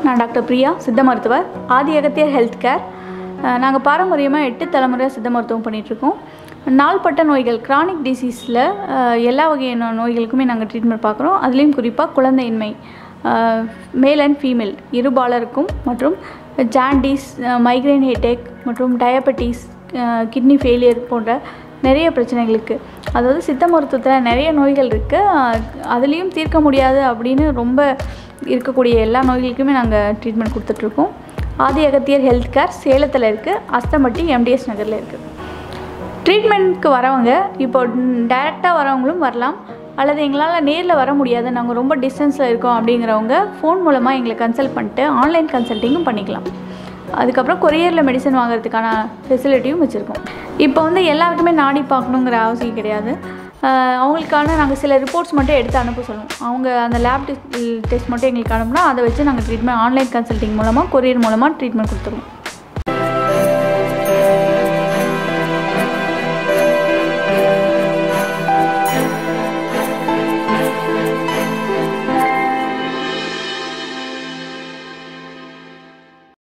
நான் டாக்டர் பிரியா சித்த மருத்துவர் ஆதி அகத்தியர் ஹெல்த் கேர் நாங்கள் பாரம்பரியமாக எட்டு தலைமுறையாக சித்த மருத்துவம் பண்ணிகிட்ருக்கோம் நாள்பட்ட நோய்கள் கிரானிக் டிசீஸில் எல்லா வகையான நோய்களுக்குமே நாங்கள் ட்ரீட்மெண்ட் பார்க்குறோம் அதுலேயும் குறிப்பாக குழந்தையின்மை மேல் அண்ட் ஃபீமேல் இருபாலருக்கும் மற்றும் ஜாண்டிஸ் மைக்ரைன் ஹெட்டேக் மற்றும் டயபெட்டிஸ் கிட்னி ஃபெயிலியர் போன்ற நிறைய பிரச்சனைகளுக்கு அதாவது சித்த மருத்துவத்தில் நிறைய நோய்கள் இருக்குது அதுலேயும் தீர்க்க முடியாது அப்படின்னு ரொம்ப இருக்கக்கூடிய எல்லா நோய்களுக்குமே நாங்கள் ட்ரீட்மெண்ட் கொடுத்துட்ருக்கோம் ஆதி அகத்தியர் ஹெல்த் கேர் சேலத்தில் இருக்குது அஸ்தம்பட்டி எம்டிஎஸ் நகரில் இருக்குது ட்ரீட்மெண்ட்க்கு வரவங்க இப்போ டைரெக்டாக வரவங்களும் வரலாம் அல்லது எங்களால் நேரில் வர முடியாது நாங்கள் ரொம்ப டிஸ்டன்ஸில் இருக்கோம் அப்படிங்கிறவங்க ஃபோன் மூலமாக எங்களை கன்சல்ட் பண்ணிட்டு ஆன்லைன் கன்சல்ட்டிங்கும் பண்ணிக்கலாம் அதுக்கப்புறம் கொரியரில் மெடிசன் வாங்குறதுக்கான ஃபெசிலிட்டியும் வச்சுருக்கோம் இப்போ வந்து எல்லாருக்குமே நாடி பார்க்கணுங்கிற அவசியம் கிடையாது அவங்களுக்கான நாங்கள் சில ரிப்போர்ட்ஸ் மட்டும் எடுத்து அனுப்ப சொல்லுவோம் அவங்க அந்த லேப் டெஸ்ட் டெஸ்ட் மட்டும் எங்களுக்கு அனுப்புனா அதை வச்சு நாங்கள் ட்ரீட்மெண்ட் ஆன்லைன் கன்சல்ட்டிங் மூலமாக கொரியர் மூலமாக ட்ரீட்மெண்ட் கொடுத்துருவோம்